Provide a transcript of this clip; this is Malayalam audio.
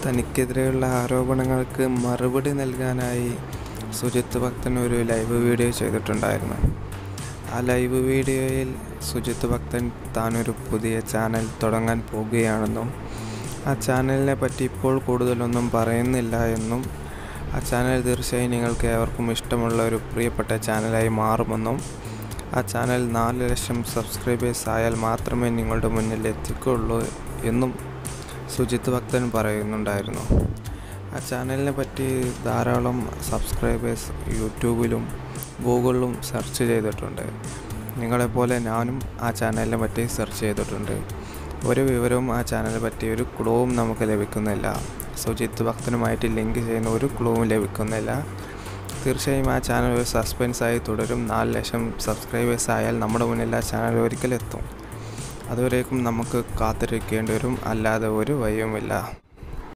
തനിക്കെതിരെയുള്ള ആരോപണങ്ങൾക്ക് മറുപടി നൽകാനായി സുജിത്ത് ഭക്തൻ ഒരു ലൈവ് വീഡിയോ ചെയ്തിട്ടുണ്ടായിരുന്നു ആ ലൈവ് വീഡിയോയിൽ സുജിത്ത് ഭക്തൻ താനൊരു പുതിയ ചാനൽ തുടങ്ങാൻ പോകുകയാണെന്നും ആ ചാനലിനെ പറ്റി ഇപ്പോൾ കൂടുതലൊന്നും പറയുന്നില്ല എന്നും ആ ചാനൽ തീർച്ചയായും നിങ്ങൾക്ക് ഏവർക്കും ഇഷ്ടമുള്ള ഒരു പ്രിയപ്പെട്ട ചാനലായി മാറുമെന്നും ആ ചാനൽ നാല് ലക്ഷം സബ്സ്ക്രൈബേഴ്സ് ആയാൽ മാത്രമേ നിങ്ങളുടെ മുന്നിൽ എത്തിക്കുള്ളൂ എന്നും സുജിത്ത് ഭക്തൻ പറയുന്നുണ്ടായിരുന്നു ആ ചാനലിനെ പറ്റി ധാരാളം സബ്സ്ക്രൈബേഴ്സ് യൂട്യൂബിലും ഗൂഗിളിലും സെർച്ച് ചെയ്തിട്ടുണ്ട് നിങ്ങളെപ്പോലെ ഞാനും ആ ചാനലിനെ പറ്റി സെർച്ച് ചെയ്തിട്ടുണ്ട് ഒരു വിവരവും ആ ചാനലിനെ പറ്റി ഒരു ക്ലൂവും നമുക്ക് ലഭിക്കുന്നില്ല സുജിത്ത് ഭക്തനുമായിട്ട് ലിങ്ക് ചെയ്യുന്ന ഒരു ക്ലൂവും ലഭിക്കുന്നില്ല തീർച്ചയായും ആ ചാനൽ ഒരു സസ്പെൻസായി തുടരും നാല് ലക്ഷം സബ്സ്ക്രൈബേഴ്സ് ആയാൽ നമ്മുടെ മുന്നിൽ ആ ചാനൽ ഒരിക്കലെത്തും അതുവരേക്കും നമുക്ക് കാത്തിരിക്കേണ്ടി വരും അല്ലാതെ ഒരു വഴിയുമില്ല